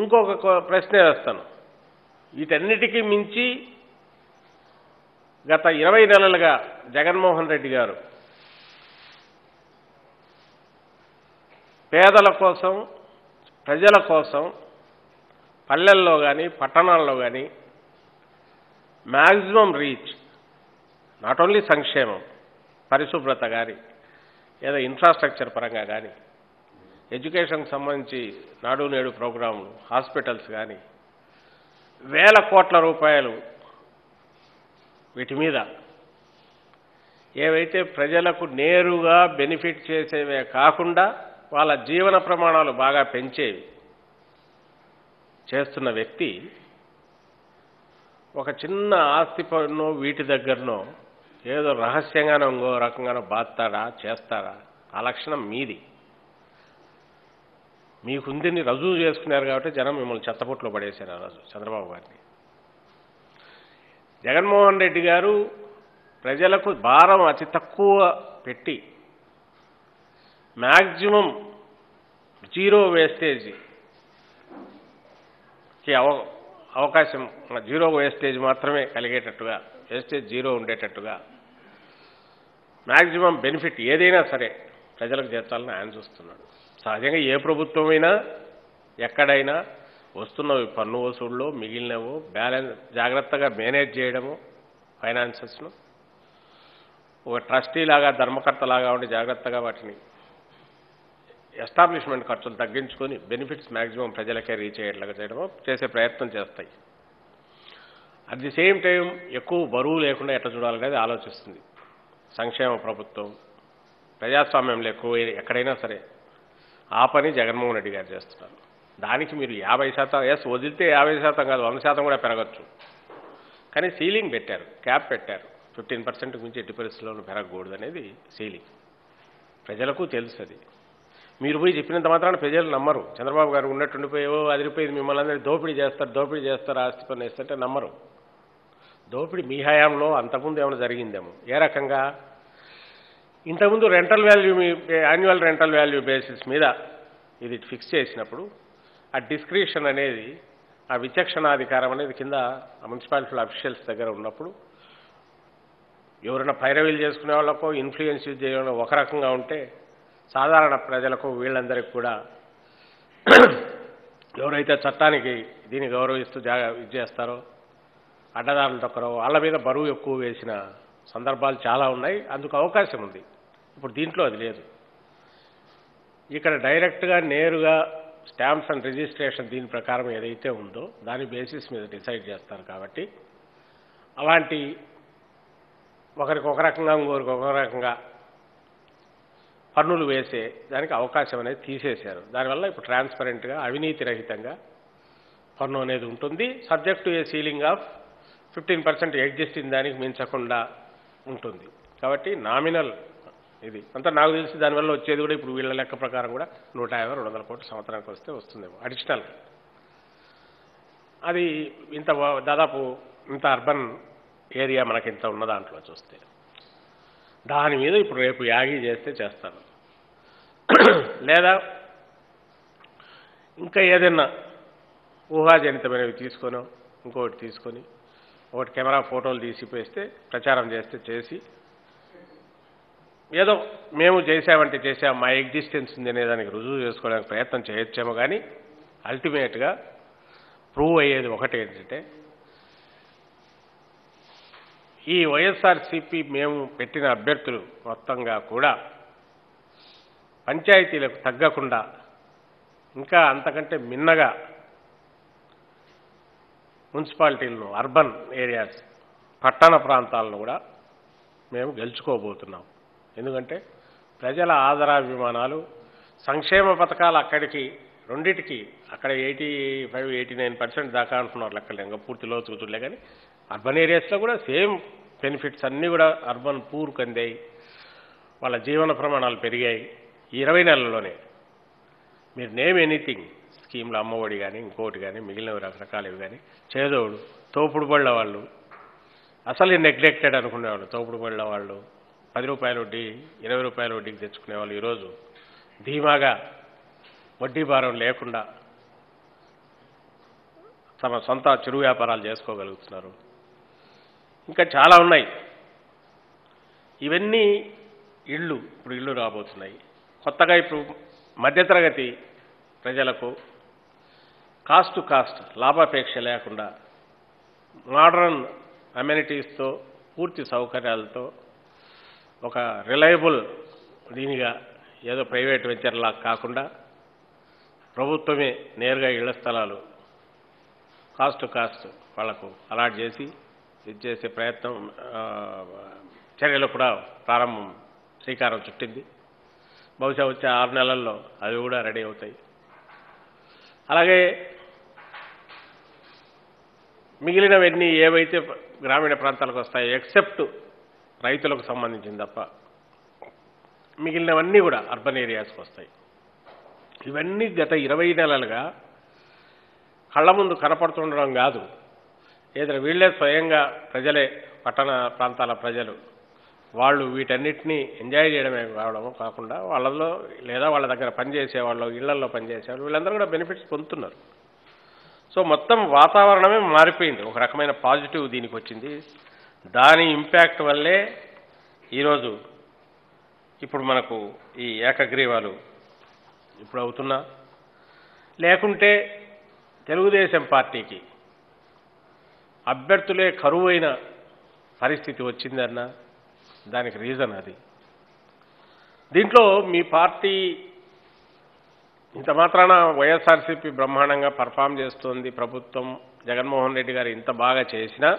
ఇంకొక కొ- ప్రశ్న వేస్తాను వీటన్నిటికీ మించి గత ఇరవై నెలలుగా జగన్మోహన్ రెడ్డి గారు పేదల కోసం ప్రజల కోసం పల్లెల్లో కానీ పట్టణాల్లో కానీ మ్యాక్సిమం రీచ్ నాట్ ఓన్లీ సంక్షేమం పరిశుభ్రత కానీ ఏదో ఇన్ఫ్రాస్ట్రక్చర్ పరంగా కానీ ఎడ్యుకేషన్కి సంబంధించి నాడు నేడు ప్రోగ్రాంలు హాస్పిటల్స్ కానీ వేల కోట్ల రూపాయలు వీటి మీద ఏవైతే ప్రజలకు నేరుగా బెనిఫిట్ చేసేవే కాకుండా వాళ్ళ జీవన ప్రమాణాలు బాగా పెంచేవి చేస్తున్న వ్యక్తి ఒక చిన్న ఆస్తి పన్ను వీటి దగ్గరనో ఏదో రహస్యంగానో ఇంకో రకంగానో బాస్తాడా చేస్తాడా ఆ లక్షణం మీది మీకుందిని రుజువు చేసుకున్నారు కాబట్టి జనం మిమ్మల్ని చెత్తపుట్లో పడేశారు ఆ రోజు చంద్రబాబు గారిని జగన్మోహన్ రెడ్డి గారు ప్రజలకు భారం అతి తక్కువ పెట్టి మ్యాక్సిమం జీరో వేస్టేజ్ కి అవ అవకాశం జీరో వేస్టేజ్ మాత్రమే కలిగేటట్టుగా వేస్టేజ్ జీరో ఉండేటట్టుగా మ్యాక్సిమం బెనిఫిట్ ఏదైనా సరే ప్రజలకు చేర్చాలని ఆయన చూస్తున్నాడు సహజంగా ఏ ప్రభుత్వమైనా ఎక్కడైనా వస్తున్నవి పన్ను వసూళ్ళు మిగిలినవో బ్యాలెన్స్ జాగ్రత్తగా మేనేజ్ చేయడము ఫైనాన్సెస్ను ఒక ట్రస్టీ లాగా ధర్మకర్త లాగా ఉండి జాగ్రత్తగా వాటిని ఎస్టాబ్లిష్మెంట్ ఖర్చులు తగ్గించుకొని బెనిఫిట్స్ మ్యాక్సిమం ప్రజలకే రీచ్ అయ్యేట్లాగా చేయడమో చేసే ప్రయత్నం చేస్తాయి అట్ ది సేమ్ టైం ఎక్కువ బరువు లేకుండా ఎట్లా చూడాలనేది ఆలోచిస్తుంది సంక్షేమ ప్రభుత్వం ప్రజాస్వామ్యంలో ఎక్కువ ఎక్కడైనా సరే ఆ పని జగన్మోహన్ రెడ్డి గారు చేస్తున్నారు దానికి మీరు యాభై శాతం ఎస్ వదిలితే యాభై శాతం కాదు వంద శాతం కూడా పెరగచ్చు కానీ సీలింగ్ పెట్టారు క్యాప్ పెట్టారు ఫిఫ్టీన్ పర్సెంట్ మించి ఎట్టి పరిస్థితుల్లోనూ పెరగకూడదు అనేది సీలింగ్ ప్రజలకు తెలుసు అది మీరు పోయి చెప్పినంత మాత్రాన ప్రజలు నమ్మరు చంద్రబాబు గారు ఉన్నట్టుండిపోయి "ఓ, అదిరిపోయింది మిమ్మల్ని అందరినీ దోపిడీ చేస్తారు దోపిడీ చేస్తారు ఆస్తి పన్ను వేస్తుంటే నమ్మరు దోపిడీ మీ హయాంలో అంతకుముందు ఏమైనా జరిగిందేమో ఏ రకంగా ఇంతకుముందు రెంటల్ వాల్యూ మీ యాన్యువల్ రెంటల్ వాల్యూ బేసిస్ మీద ఇది ఫిక్స్ చేసినప్పుడు ఆ డిస్క్రిప్షన్ అనేది ఆ విచక్షణాధికారం అనేది కింద ఆ మున్సిపాలిటీ అఫీషియల్స్ దగ్గర ఉన్నప్పుడు ఎవరైనా పైరవీలు చేసుకునే వాళ్ళకో ఇన్ఫ్లుయెన్స్ చేయడం ఒక రకంగా ఉంటే సాధారణ ప్రజలకు వీళ్ళందరికీ కూడా ఎవరైతే చట్టానికి దీన్ని గౌరవిస్తూ జాగా ఇది చేస్తారో అడ్డదారులు తొక్కరో వాళ్ళ మీద బరువు ఎక్కువ వేసిన సందర్భాలు చాలా ఉన్నాయి అందుకు అవకాశం ఉంది ఇప్పుడు దీంట్లో అది లేదు ఇక్కడ డైరెక్ట్గా నేరుగా స్టాంప్స్ అండ్ రిజిస్ట్రేషన్ దీని ప్రకారం ఏదైతే ఉందో దాని బేసిస్ మీద డిసైడ్ చేస్తారు కాబట్టి అలాంటి ఒకరికి ఒక రకంగా ఇంకొకరికి ఒక రకంగా పన్నులు వేసే దానికి అవకాశం అనేది తీసేశారు దానివల్ల ఇప్పుడు ట్రాన్స్పరెంట్గా అవినీతి రహితంగా పన్ను అనేది ఉంటుంది subject to a ceiling of fifty percent existing దానికి మించకుండా ఉంటుంది కాబట్టి నామినల్ ఇది అంతా నాకు తెలిసి దానివల్ల వచ్చేది కూడా ఇప్పుడు వీళ్ళ లెక్క ప్రకారం కూడా నూట యాభై రెండు వందల కోట్ల సంవత్సరానికి వస్తే వస్తుందేమో అడిషనల్ అది ఇంత వా- దాదాపు ఇంత అర్బన్ ఏరియా మనకి ఇంత ఉన్న దాంట్లో చూస్తే దాని మీద ఇప్పుడు రేపు యాగి చేస్తే చేస్తాను లేదా ఇంకా ఏదైనా ఊహాజనితమైనవి తీసుకొనో ఇంకొకటి తీసుకొని ఒకటి కెమెరా ఫోటోలు తీసిపోయిస్తే ప్రచారం చేస్తే చేసి ఏదో మేము చేసామంటే చేసాం మా ఎగ్జిస్టెన్స్ ఉంది అనే దానికి రుజువు చేసుకోవడానికి ప్రయత్నం చేయొచ్చేమో కానీ అల్టిమేట్గా ప్రూవ్ అయ్యేది ఒకటి ఏంటంటే ఈ వైఎస్ఆర్సీపీ మేము పెట్టిన అభ్యర్థులు మొత్తంగా కూడా పంచాయతీలకు తగ్గకుండా ఇంకా అంతకంటే మిన్నగా మున్సిపాలిటీలను అర్బన్ ఏరియాస్ పట్టణ ప్రాంతాలను కూడా మేము గెలుచుకోబోతున్నాం ఎందుకంటే ప్రజల ఆదరాభిమానాలు సంక్షేమ పథకాలు అక్కడికి రెండిటికి అక్కడ eighty five eighty nine percent దాకా అంటున్నారు లెక్కలు ఇంకా పూర్తిలో చూతులే కానీ అర్బన్ ఏరియాస్లో కూడా సేమ్ బెనిఫిట్స్ అన్నీ కూడా అర్బన్ పూర్కి అందాయి వాళ్ళ జీవన ప్రమాణాలు పెరిగాయి ఈ ఇరవై నెలల్లోనే మీరు నేమ్ ఎనీథింగ్ స్కీమ్లు అమ్మఒడి కానీ ఇంకోటి కానీ మిగిలినవి రకరకాలవి కానీ చేదోడు తోపుడు బళ్ళ వాళ్ళు అసలు నెగ్లెక్టెడ్ అనుకునేవాళ్ళు తోపుడు బళ్ళ వాళ్ళు పది రూపాయల వడ్డీ ఇరవై రూపాయల వడ్డీకి తెచ్చుకునేవాళ్ళు ఈరోజు ధీమాగా వడ్డీ భారం లేకుండా తమ సొంత చిరు వ్యాపారాలు చేసుకోగలుగుతున్నారు ఇంకా చాలా ఉన్నాయి ఇవన్నీ ఇళ్ళు ఇప్పుడు ఇళ్ళు రాబోతున్నాయి కొత్తగా ఇప్పుడు మధ్యతరగతి ప్రజలకు కాస్ట్ టు కాస్ట్ లాభాపేక్ష లేకుండా మోడర్న్ అమ్యూనిటీస్తో పూర్తి సౌకర్యాలతో ఒక రిలయబుల్ దీనిగా ఏదో ప్రైవేట్ వెంచర్లా కాకుండా ప్రభుత్వమే నేరుగా ఇళ్ల స్థలాలు కాస్ట్ టు కాస్ట్ వాళ్లకు అలాట్ చేసి ఇది చేసే ప్రయత్నం ఆ, చర్యలు కూడా ప్రారంభం శ్రీకారం చుట్టింది బహుశా వచ్చే ఆరు నెలల్లో అవి కూడా రెడీ అవుతాయి అలాగే మిగిలినవన్నీ ఏవైతే గ్రామీణ ప్రాంతాలకు వస్తాయో ఎక్సెప్ట్ రైతులకు సంబంధించింది తప్ప మిగిలినవన్నీ కూడా అర్బన్ ఏరియాస్కి వస్తాయి ఇవన్నీ గత ఇరవై నెలలుగా కళ్ళ ముందు కనపడుతుండడం కాదు ఏదైనా వీళ్ళే స్వయంగా ప్రజలే పట్టణ ప్రాంతాల ప్రజలు వాళ్ళు వీటన్నిటినీ ఎంజాయ్ చేయడమే కావడం కాకుండా వాళ్ళలో లేదా వాళ్ళ దగ్గర పనిచేసే వాళ్ళు ఇళ్లలో పనిచేసే వాళ్ళు వీళ్ళందరూ కూడా బెనిఫిట్స్ పొందుతున్నారు సో మొత్తం వాతావరణమే మారిపోయింది ఒక రకమైన పాజిటివ్ దీనికి వచ్చింది దాని ఇంపాక్ట్ వల్లే ఈరోజు ఇప్పుడు మనకు ఈ ఏకగ్రీవాలు ఇప్పుడు అవుతున్నా లేకుంటే తెలుగుదేశం పార్టీకి అభ్యర్థులే కరువైన పరిస్థితి వచ్చిందన్న దానికి రీజన్ అది దీంట్లో మీ పార్టీ ఇంత మాత్రాన వైఎస్ఆర్సీపీ బ్రహ్మాండంగా పర్ఫామ్ చేస్తోంది ప్రభుత్వం జగన్మోహన్ రెడ్డి గారు ఇంత బాగా చేసినా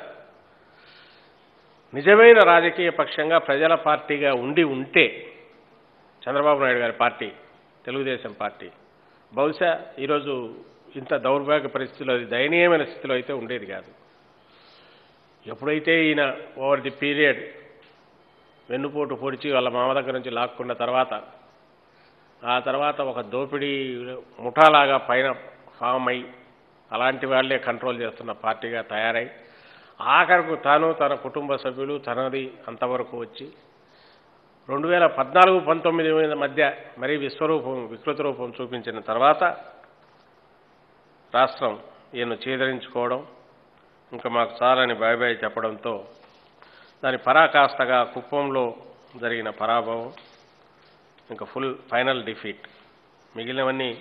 నిజమైన రాజకీయ పక్షంగా ప్రజల పార్టీగా ఉండి ఉంటే చంద్రబాబు నాయుడు గారి పార్టీ తెలుగుదేశం పార్టీ బహుశా ఈరోజు ఇంత దౌర్భాగ్య పరిస్థితిలో దయనీయమైన స్థితిలో అయితే ఉండేది కాదు ఎప్పుడైతే ఈయన ఓవర్ ది పీరియడ్ వెన్నుపోటు పొడిచి వాళ్ళ మామ దగ్గర నుంచి లాక్కున్న తర్వాత ఆ తర్వాత ఒక దోపిడీ ముఠాలాగా పైన ఫామ్ అయి అలాంటి వాళ్ళే కంట్రోల్ చేస్తున్న పార్టీగా తయారై ఆఖరకు తాను తన కుటుంబ సభ్యులు తనది అంతవరకు వచ్చి రెండు వేల పద్నాలుగు పంతొమ్మిది మధ్య మరీ విశ్వరూపం వికృత రూపం చూపించిన తర్వాత రాష్ట్రం ఈయన చేదరించుకోవడం ఇంకా మాకు చాలని బాయ్ బాయ్ చెప్పడంతో దాని పరాకాష్ఠగా కుప్పంలో జరిగిన పరాభవం ఇంకా ఫుల్ ఫైనల్ డిఫీట్ మిగిలినవన్నీ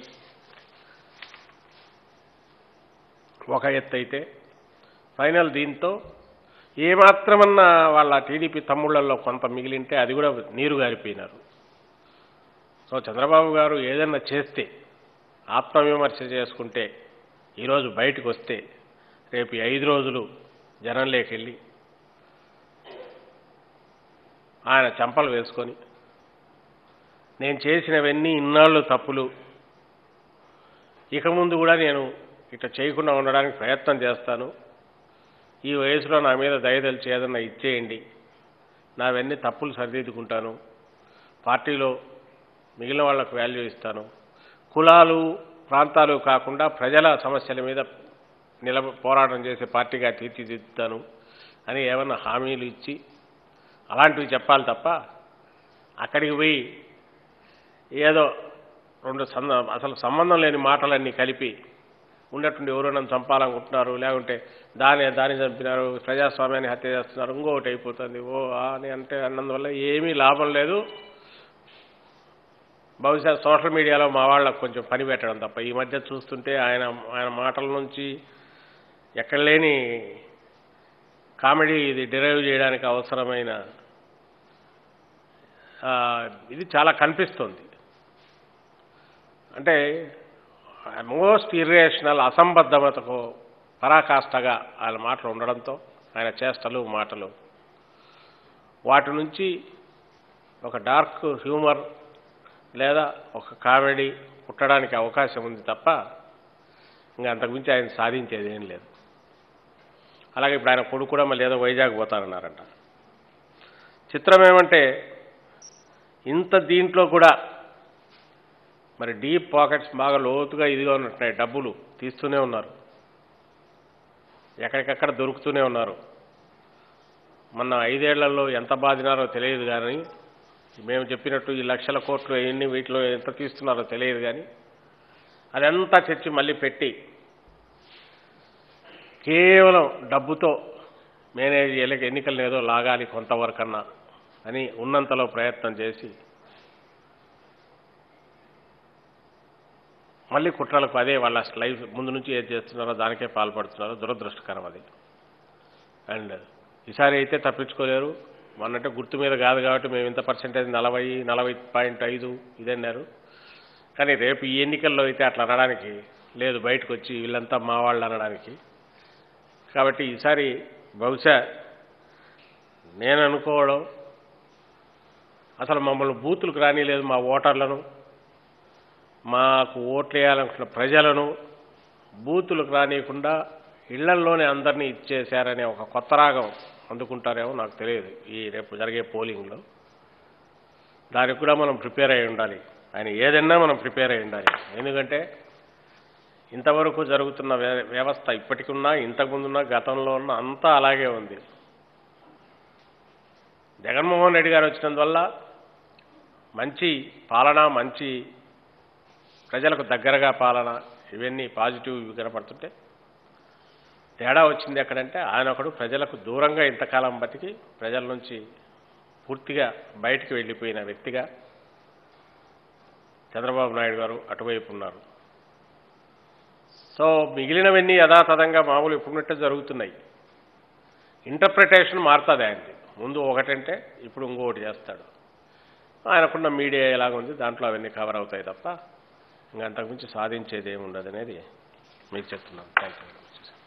ఒక ఎత్తు అయితే ఫైనల్ దీంతో ఏమాత్రమన్నా వాళ్ళ టీడీపీ తమ్ముళ్లలో కొంత మిగిలింటే అది కూడా నీరు గారిపోయినారు సో చంద్రబాబు గారు ఏదన్నా చేస్తే ఆత్మవిమర్శ చేసుకుంటే ఈరోజు బయటకు వస్తే రేపు ఈ ఐదు రోజులు జనంలోకి వెళ్ళి ఆయన చంపలు వేసుకొని నేను చేసినవన్నీ ఇన్నాళ్ళు తప్పులు ఇక ముందు కూడా నేను ఇట్లా చేయకుండా ఉండడానికి ప్రయత్నం చేస్తాను ఈ వయసులో నా మీద దయదలిచి ఏదన్నా ఇచ్చేయండి నావన్నీ తప్పులు సరిదిద్దుకుంటాను పార్టీలో మిగిలిన వాళ్ళకు వాల్యూ ఇస్తాను కులాలు ప్రాంతాలు కాకుండా ప్రజల సమస్యల మీద నిలబ పోరాటం చేసే పార్టీగా తీర్చిదిద్దుతాను అని ఏమన్నా హామీలు ఇచ్చి అలాంటివి చెప్పాలి తప్ప అక్కడికి పోయి ఏదో రెండు సంద అసలు సంబంధం లేని మాటలన్నీ కలిపి ఉన్నట్టుండి ఎవరో నన్ను చంపాలనుకుంటున్నారు లేకుంటే దాని దాన్ని చంపినారు ప్రజాస్వామ్యాన్ని హత్య చేస్తున్నారు ఇంకొకటి అయిపోతుంది ఓ ఆ అని అంటే అన్నందువల్ల ఏమీ లాభం లేదు బహుశా సోషల్ మీడియాలో మా వాళ్ళకు కొంచెం పని పెట్టడం తప్ప ఈ మధ్య చూస్తుంటే ఆయన ఆయన మాటల నుంచి ఎక్కడ లేని కామెడీ ఇది డిరైవ్ చేయడానికి అవసరమైన ఆ, ఇది చాలా కనిపిస్తుంది అంటే మోస్ట్ ఇర్రేషనల్ అసంబద్ధమతకు పరాకాష్ఠగా ఆయన మాటలు ఉండడంతో ఆయన చేష్టలు మాటలు వాటి నుంచి ఒక డార్క్ హ్యూమర్ లేదా ఒక కామెడీ పుట్టడానికి అవకాశం ఉంది తప్ప ఇంకా అంతకుమించి ఆయన సాధించేది ఏం లేదు అలాగే ఇప్పుడు ఆయన కొడుకు కూడా మళ్ళీ ఏదో వైజాగ్ పోతారన్నారంట చిత్రం ఏమంటే ఇంత దీంట్లో కూడా మరి డీప్ పాకెట్స్ బాగా లోతుగా ఇదిగా ఉన్నట్టున్నాయి డబ్బులు తీస్తూనే ఉన్నారు ఎక్కడికక్కడ దొరుకుతూనే ఉన్నారు మొన్న ఐదేళ్లలో ఎంత బాధినారో తెలియదు కానీ మేము చెప్పినట్టు ఈ లక్షల కోట్లు ఎన్ని వీటిలో ఎంత తీస్తున్నారో తెలియదు కానీ అదంతా తెచ్చి మళ్ళీ పెట్టి కేవలం డబ్బుతో మేనేజ్ చేయలేక ఎన్నికలను ఏదో లాగాలి కొంతవరకన్నా అని ఉన్నంతలో ప్రయత్నం చేసి మళ్ళీ కుట్రలకు అదే వాళ్ళ లైఫ్ ముందు నుంచి ఏది చేస్తున్నారో దానికే పాల్పడుతున్నారో దురదృష్టకరం అది అండ్ ఈసారి అయితే తప్పించుకోలేరు మొన్నంటే గుర్తు మీద కాదు కాబట్టి మేము ఇంత పర్సెంటేజ్ నలభై నలభై పాయింట్ ఐదు ఇదన్నారు కానీ రేపు ఈ ఎన్నికల్లో అయితే అట్లా అనడానికి లేదు బయటకు వచ్చి వీళ్ళంతా మా వాళ్ళు అనడానికి కాబట్టి ఈసారి బహుశా నేను అనుకోవడం అసలు మమ్మల్ని బూతులకు రానిలేదు మా ఓటర్లను మాకు ఓట్లు వేయాలనుకున్న ప్రజలను బూతులకు రానియకుండా ఇళ్లల్లోనే అందరినీ ఇచ్చేశారనే ఒక కొత్త రాగం అందుకుంటారేమో నాకు తెలియదు ఈ రేపు జరిగే పోలింగ్లో దానికి కూడా మనం ప్రిపేర్ అయి ఉండాలి ఆయన ఏదన్నా మనం ప్రిపేర్ అయి ఉండాలి ఎందుకంటే ఇంతవరకు జరుగుతున్న వ్య- వ్యవస్థ ఇప్పటికున్నా ఇంతకుముందున్న గతంలో ఉన్న అంతా అలాగే ఉంది జగన్మోహన్ రెడ్డి గారు వచ్చినందువల్ల మంచి పాలన మంచి ప్రజలకు దగ్గరగా పాలన ఇవన్నీ పాజిటివ్ ఇవి కనపడుతుంటే తేడా వచ్చింది ఎక్కడంటే ఆయన ఒకడు ప్రజలకు దూరంగా ఇంతకాలం బతికి ప్రజల నుంచి పూర్తిగా బయటికి వెళ్ళిపోయిన వ్యక్తిగా చంద్రబాబు నాయుడు గారు అటువైపు ఉన్నారు సో మిగిలినవన్నీ యథాతథంగా మామూలు ఇప్పుడున్నట్టే జరుగుతున్నాయి ఇంటర్ప్రిటేషన్ మారుతుంది ఆయనది ముందు ఒకటంటే ఇప్పుడు ఇంకొకటి చేస్తాడు ఆయనకున్న మీడియా ఎలాగుంది దాంట్లో అవన్నీ కవర్ అవుతాయి తప్ప ఇంకా అంతకుమించి సాధించేది ఏమి ఉండదు అనేది మీకు చెప్తున్నాను థ్యాంక్ యూ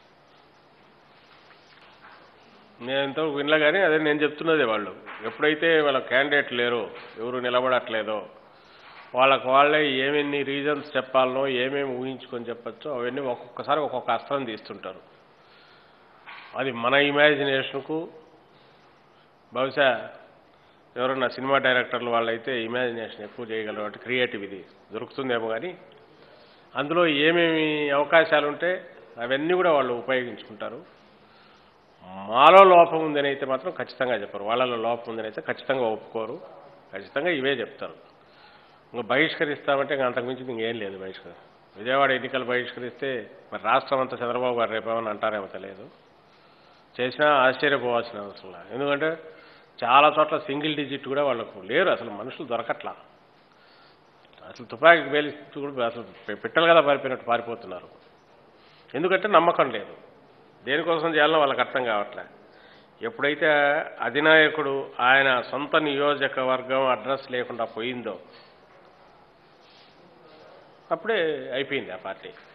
నేను ఎంతవరకు వినలే కానీ అదే నేను చెప్తున్నదే వాళ్ళు ఎప్పుడైతే వాళ్ళ క్యాండిడేట్ లేరో ఎవరు నిలబడట్లేదో వాళ్ళకు వాళ్ళే ఏమేమి రీజన్స్ చెప్పాలనో ఏమేమి ఊహించుకొని చెప్పచ్చో అవన్నీ ఒక్కొక్కసారి ఒక్కొక్క అస్త్రం తీస్తుంటారు అది మన ఇమాజినేషన్కు బహుశా ఎవరన్నా సినిమా డైరెక్టర్లు వాళ్ళైతే ఇమాజినేషన్ ఎక్కువ చేయగలరు అంటే క్రియేటివ్ ఇది దొరుకుతుందేమో కానీ అందులో ఏమేమి అవకాశాలు ఉంటే అవన్నీ కూడా వాళ్ళు ఉపయోగించుకుంటారు మాలో లోపం ఉందని అయితే మాత్రం ఖచ్చితంగా చెప్పరు వాళ్ళలో లోపం ఉందని అయితే ఖచ్చితంగా ఒప్పుకోరు ఖచ్చితంగా ఇవే చెప్తారు ఇంకా బహిష్కరిస్తామంటే ఇంకా అంతకుమించి ఇంకేం లేదు బహిష్కరి విజయవాడ ఎన్నికలు బహిష్కరిస్తే మరి రాష్ట్రం అంతా చంద్రబాబు గారు రేపేమని అంటారేమో తెలియదు చేసినా ఆశ్చర్యపోవాల్సిన అవసరం లేదు ఎందుకంటే చాలా చోట్ల సింగిల్ డిజిట్ కూడా వాళ్ళకు లేరు అసలు మనుషులు దొరకట్లా అసలు తుపాకీ పేలిస్తూ కూడా అసలు పె- పిట్టలు కదా పారిపోయినట్టు పారిపోతున్నారు ఎందుకంటే నమ్మకం లేదు దేనికోసం చేయాలనో వాళ్ళకి అర్థం కావట్లే ఎప్పుడైతే అధినాయకుడు ఆయన సొంత నియోజకవర్గం అడ్రస్ లేకుండా పోయిందో అప్పుడే అయిపోయింది ఆ పార్టీ